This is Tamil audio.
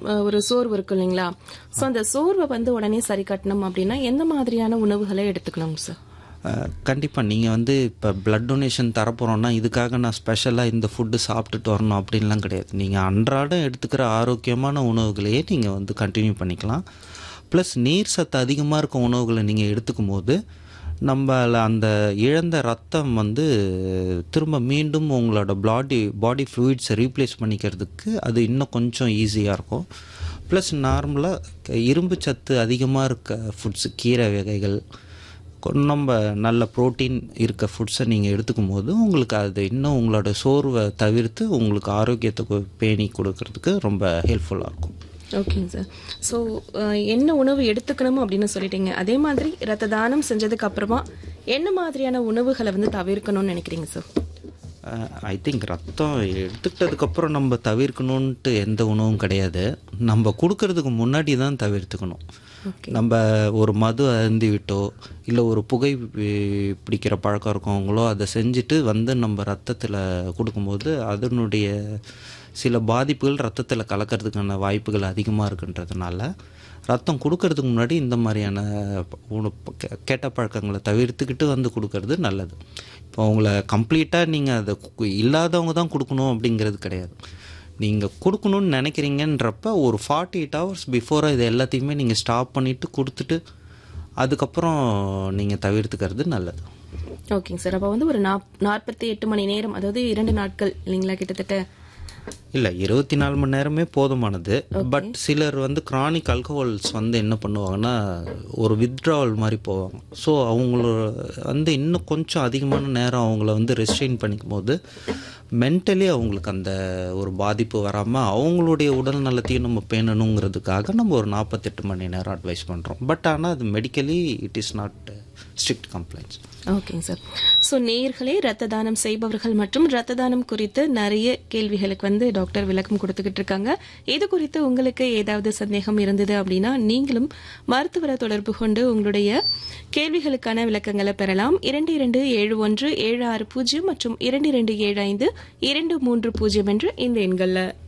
அஹ், ஒரு சோர்வு இருக்கும் இல்லைங்களா சோ அந்த சோர்வை வந்து உடனே சரி கட்டணும் அப்படின்னா எந்த மாதிரியான உணவுகளை எடுத்துக்கணும் சார் கண்டிப்பாக நீங்கள் வந்து இப்போ பிளட் டொனேஷன் தரப்போகிறோன்னா இதுக்காக நான் ஸ்பெஷலாக இந்த ஃபுட்டு சாப்பிட்டுட்டு வரணும் அப்படின்லாம் கிடையாது நீங்கள் அன்றாடம் எடுத்துக்கிற ஆரோக்கியமான உணவுகளையே நீங்கள் வந்து கண்டினியூ பண்ணிக்கலாம் ப்ளஸ் நீர் சத்து அதிகமாக இருக்க உணவுகளை நீங்கள் எடுத்துக்கும் போது நம்மள அந்த இழந்த ரத்தம் வந்து திரும்ப மீண்டும் உங்களோட பாடி பாடி ஃப்ளூயிட்ஸை ரீப்ளேஸ் பண்ணிக்கிறதுக்கு அது இன்னும் கொஞ்சம் ஈஸியாக இருக்கும் ப்ளஸ் நார்மலாக இரும்பு சத்து அதிகமாக இருக்க ஃபுட்ஸ் கீரை வகைகள் கொ- நம்ம நல்ல புரோட்டீன் இருக்க ஃபுட்ஸை நீங்கள் எடுத்துக்கும் போது உங்களுக்கு அது இன்னும் உங்களோட சோர்வை தவிர்த்து உங்களுக்கு ஆரோக்கியத்தை கு- பேணி கொடுக்கறதுக்கு ரொம்ப ஹெல்ப்ஃபுல்லாக இருக்கும் ஓகேங்க சார் ஸோ என்ன உணவு எடுத்துக்கணும் அப்படின்னு சொல்லிட்டீங்க அதே மாதிரி ரத்த தானம் செஞ்சதுக்கு அப்புறமா என்ன மாதிரியான உணவுகளை வந்து தவிர்க்கணும்னு நினைக்கிறீங்க சார் ஐ திங்க் ரத்தம் எடுத்துக்கிட்டதுக்கப்புறம் நம்ம தவிர்க்கணுன்ட்டு எந்த உணவும் கிடையாது நம்ம கொடுக்கறதுக்கு முன்னாடி தான் தவிர்த்துக்கணும் நம்ம ஒரு மது அருந்தி விட்டோ இல்லை ஒரு புகை பி- பிடிக்கிற பழக்கம் இருக்கவங்களோ அதை செஞ்சுட்டு வந்து நம்ம ரத்தத்தில் கொடுக்கும்போது அதனுடைய சில பாதிப்புகள் ரத்தத்தில் கலக்கிறதுக்கான வாய்ப்புகள் அதிகமாக இருக்குன்றதுனால ரத்தம் கொடுக்கறதுக்கு முன்னாடி இந்த மாதிரியான உணவு கெ- கெட்ட பழக்கங்களை தவிர்த்துக்கிட்டு வந்து கொடுக்கறது நல்லது இப்போ உங்களை கம்ப்ளீட்டாக நீங்கள் அதை கு- இல்லாதவங்க தான் கொடுக்கணும் அப்படிங்கிறது கிடையாது நீங்கள் கொடுக்கணும்னு நினைக்கிறீங்கன்றப்ப ஒரு ஃபார்ட்டி எயிட் ஹவர்ஸ் பிஃபோராக இது எல்லாத்தையுமே நீங்கள் ஸ்டாப் பண்ணிவிட்டு கொடுத்துட்டு அதுக்கப்புறம் நீங்கள் தவிர்த்துக்கிறது நல்லது ஓகேங்க சார் அப்போ வந்து ஒரு நாப் நாற்பத்தி எட்டு மணி நேரம் அதாவது இரண்டு நாட்கள் இல்லைங்களா கிட்டத்தட்ட இல்லை இருபத்தி நாலு மணி நேரமே போதுமானது பட் சிலர் வந்து கிரானிக் அல்கஹால்ஸ் வந்து என்ன பண்ணுவாங்கன்னா ஒரு வித்ட்ராவல் மாதிரி போவாங்க ஸோ அவங்கள வந்து இன்னும் கொஞ்சம் அதிகமான நேரம் அவங்கள வந்து ரெஸ்ட்ரெயின் பண்ணிக்கும் போது மென்டலி அவங்களுக்கு அந்த ஒரு பாதிப்பு வராமல் அவங்களுடைய உடல் நலத்தையும் நம்ம பேணணுங்கிறதுக்காக நம்ம ஒரு நாற்பத்தெட்டு மணி நேரம் அட்வைஸ் பண்ணுறோம் பட் ஆனால் அது medically it is not strict complaints ஓகேங்க சார் ஸோ நேர்களே ரத்த தானம் செய்பவர்கள் மற்றும் ரத்த தானம் குறித்து நிறைய கேள்விகளுக்கு வந்து டாக்டர் விளக்கம் கொடுத்துக்கிட்டு இருக்காங்க இது குறித்து உங்களுக்கு ஏதாவது சந்தேகம் இருந்தது அப்படின்னா நீங்களும் மருத்துவரை தொடர்பு கொண்டு உங்களுடைய கேள்விகளுக்கான விளக்கங்களை பெறலாம் இரண்டு இரண்டு ஏழு ஒன்று ஏழு ஆறு பூஜ்ஜியம் மற்றும் இரண்டு இரண்டு ஏழு ஐந்து இரண்டு மூன்று பூஜ்ஜியம் என்ற இந்த எண்களில்